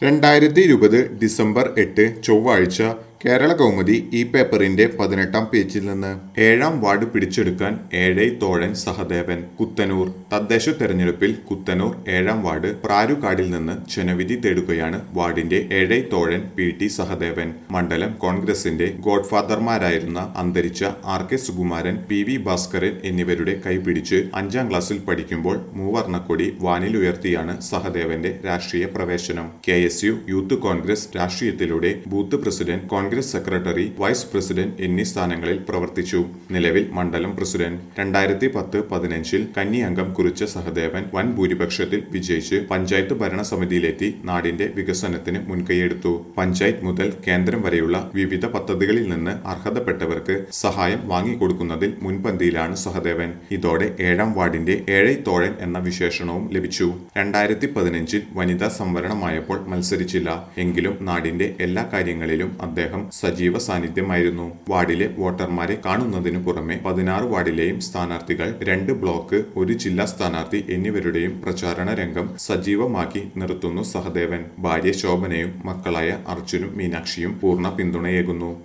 രണ്ടായിരത്തി ഇരുപത് ഡിസംബർ എട്ട് ചൊവ്വാഴ്ച കേരള കൗമുദി ഈ പേപ്പറിന്റെ പതിനെട്ടാം പേജിൽ നിന്ന് ഏഴാം വാർഡ് പിടിച്ചെടുക്കാൻ ഏഴൈ തോഴൻ സഹദേവൻ കുത്തനൂർ തദ്ദേശ തെരഞ്ഞെടുപ്പിൽ കുത്തനൂർ ഏഴാം വാർഡ് പ്രാരുകാടിൽ നിന്ന് ജനവിധി തേടുകയാണ് വാർഡിന്റെ ഏഴൈ തോഴൻ പി ടി സഹദേവൻ മണ്ഡലം കോൺഗ്രസിന്റെ ഗോഡ്ഫാദർമാരായിരുന്ന അന്തരിച്ച R K Sukumaran P V Bhaskaran എന്നിവരുടെ കൈപിടിച്ച് അഞ്ചാം ക്ലാസ്സിൽ പഠിക്കുമ്പോൾ മൂവർണ്ണക്കൊടി വാനിലുയർത്തിയാണ് സഹദേവന്റെ രാഷ്ട്രീയ പ്രവേശനം K S U youth Congress രാഷ്ട്രീയത്തിലൂടെ booth president Congress secretary vice president എന്നീ സ്ഥാനങ്ങളിൽ പ്രവർത്തിച്ചു നിലവിൽ മണ്ഡലം പ്രസിഡന്റ് രണ്ടായിരത്തി പത്ത് പതിനഞ്ചിൽ കന്നി അംഗം കുറിച്ച സഹദേവൻ വൻ ഭൂരിപക്ഷത്തിൽ വിജയിച്ച് പഞ്ചായത്ത് ഭരണസമിതിയിലെത്തി നാടിന്റെ വികസനത്തിന് മുൻകൈയെടുത്തു പഞ്ചായത്ത് മുതൽ കേന്ദ്രം വരെയുള്ള വിവിധ പദ്ധതികളിൽ നിന്ന് അർഹതപ്പെട്ടവർക്ക് സഹായം വാങ്ങിക്കൊടുക്കുന്നതിൽ മുൻപന്തിയിലാണ് സഹദേവൻ ഇതോടെ ഏഴാം വാർഡിന്റെ ഏഴൈ തോഴൻ എന്ന വിശേഷണവും ലഭിച്ചു രണ്ടായിരത്തി പതിനഞ്ചിൽ വനിതാ സംവരണമായപ്പോൾ മത്സരിച്ചില്ല എങ്കിലും നാടിന്റെ എല്ലാ കാര്യങ്ങളിലും അദ്ദേഹം സജീവ സാന്നിധ്യമായിരുന്നു വാർഡിലെ വോട്ടർമാരെ കാണുന്നതിനു പുറമെ പതിനാറ് വാർഡിലെയും സ്ഥാനാർത്ഥികൾ രണ്ട് ബ്ലോക്ക് ഒരു ജില്ലാ സ്ഥാനാർത്ഥി എന്നിവരുടെയും പ്രചാരണ രംഗം സജീവമാക്കി നിർത്തുന്നു സഹദേവൻ ഭാര്യ ശോഭനയും മക്കളായ അർജുനും മീനാക്ഷിയും പൂർണ്ണ പിന്തുണയേകുന്നു